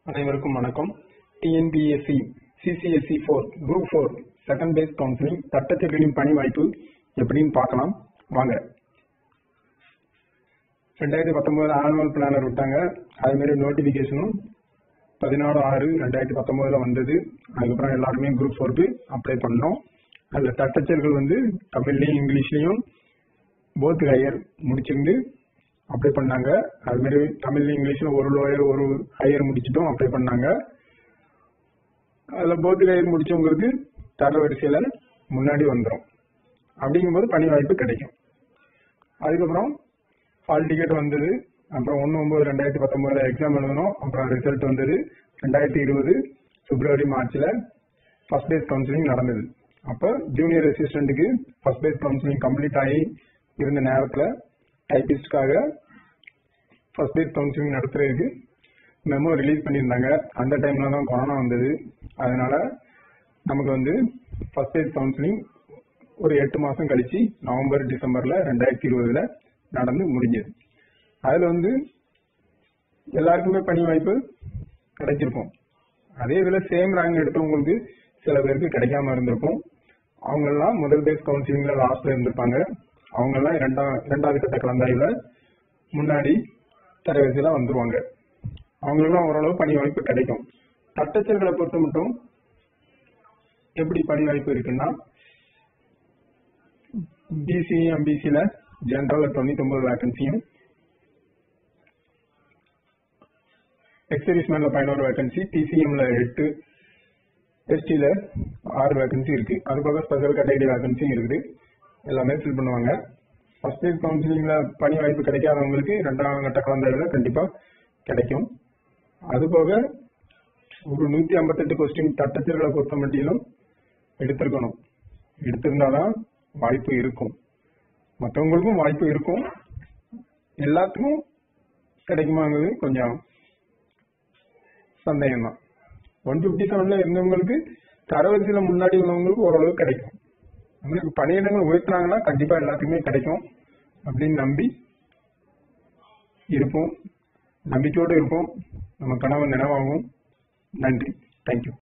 அனைவருக்கும் வணக்கம் TNPSC CCSE four group four second phase counselling தட்டச்செயல்களின் பணி வாய்ப்பு எப்படின்னு பார்க்கலாம் வாங்க ரெண்டாயிரத்தி பத்தொன்பது ஆனுவல் பிளானர் விட்டாங்க அதே மாதிரி நோட்டிபிகேஷனும் பதினாறு ஆறு ரெண்டாயிரத்தி பத்தொன்பதுல வந்தது அதுக்கப்புறம் எல்லாருமே குரூப் ஃபோருக்கு அப்ளை பண்ணோம் அதுல தட்டச்செயல்கள் வந்து தமிழ்லையும் இங்கிலீஷ்லயும் போத் ஹையர் முடிச்சிருந்து அப்ளை பண்ணாங்க அது மாதிரி தமிழ்ல இங்கிலீஷ்ல ஒரு லோயர் ஒரு ஹையர் முடிச்சிட்டும் அப்ளை பண்ணாங்க அதுல போத் ஹையர் முடிச்சவங்களுக்கு தர வரிசையில முன்னாடி வந்துடும் அப்படிங்கும்போது பணி வாய்ப்பு கிடைக்கும் அதுக்கப்புறம் ஹால் டிக்கெட் வந்தது அப்புறம் ஒன்று ஒன்பது ரெண்டாயிரத்தி பத்தொன்பதுல எக்ஸாம் எழுதணும் அப்புறம் ரிசல்ட் வந்தது ரெண்டாயிரத்தி இருபது பிப்ரவரி மார்ச்ல ஃபர்ஸ்ட் பேஸ் கவுன்சிலிங் நடந்தது அப்போ ஜூனியர் அசிஸ்டண்ட்டுக்கு ஃபர்ஸ்ட் பேஸ் கவுன்சிலிங் கம்ப்ளீட் ஆகி இருந்த நேரத்தில் டைபிஸ்ட்காக ஃபர்ஸ்ட் பேஸ் கவுன்சிலிங் நடத்துறதுக்கு மெமோ ரிலீஸ் பண்ணியிருந்தாங்க அந்த டைம்ல தான் கொரோனா வந்தது அதனால நமக்கு வந்து ஃபர்ஸ்ட் பேஸ் கவுன்சிலிங் ஒரு எட்டு மாசம் கழிச்சு நவம்பர் டிசம்பர்ல ரெண்டாயிரத்தி இருபதுல நடந்து முடிஞ்சது அதுல வந்து எல்லாருக்குமே பணி வாய்ப்பு கிடைச்சிருக்கும் அதே இதுல சேம் ரேங்க் எடுத்தவங்களுக்கு சில பேருக்கு கிடைக்காம இருந்திருக்கும் அவங்க எல்லாம் முதல் பேஸ் கவுன்சிலிங்ல லாஸ்ட்ல இருந்திருப்பாங்க அவங்க எல்லாம் இரண்டாம் இரண்டாவது கட்ட கலந்தாய்வுல முன்னாடி தரவரிசையில வந்துருவாங்க அவங்களுக்கும் ஓரளவு பணி வாய்ப்பு கிடைக்கும் தட்டச்சல்களை பொறுத்த மட்டும் எப்படி பணி வாய்ப்பு இருக்குன்னா பிசி எம்பிசில ஜென்ரல் தொண்ணூத்தி ஒன்பது வேகன்சியும் எக்ஸரிஸ் மேல பதினோரு வேகன்சி டிசிஎம்ல எட்டு எஸ்டில ஆறு வேகன்சி இருக்கு அது போக ஸ்பெஷல் கேட்டகரி வேகன்சியும் இருக்குது எல்லாமே ஃபில் பண்ணுவாங்க ஃபர்ஸ்ட் இயர் கவுன்சிலிங்ல பணி வாய்ப்பு கிடைக்காதவங்களுக்கு ரெண்டாம் கட்ட கலந்தாய்வுல கண்டிப்பா கிடைக்கும் அது போக ஒரு நூத்தி ஐம்பத்தெட்டு கொஸ்டின் தட்டச்சர்களை பொறுத்த மட்டிலும் எடுத்திருக்கணும் எடுத்திருந்தாதான் வாய்ப்பு இருக்கும் மற்றவங்களுக்கும் வாய்ப்பு இருக்கும் எல்லாத்துக்கும் கிடைக்குமாங்கிறது கொஞ்சம் சந்தேகம் தான் ஒன் பிப்டி செவன்ல இருந்தவங்களுக்கு தரவரிசையில முன்னாடி உள்ளவங்களுக்கு ஓரளவு கிடைக்கும் நம்மளுக்கு பணியிடங்கள் உயர்த்தினாங்கன்னா கண்டிப்பா எல்லாத்துக்குமே கிடைக்கும் அப்படின்னு நம்பி இருப்போம் நம்பிக்கையோடு இருப்போம் நம்ம கனவு நினைவாகும் நன்றி தேங்க்யூ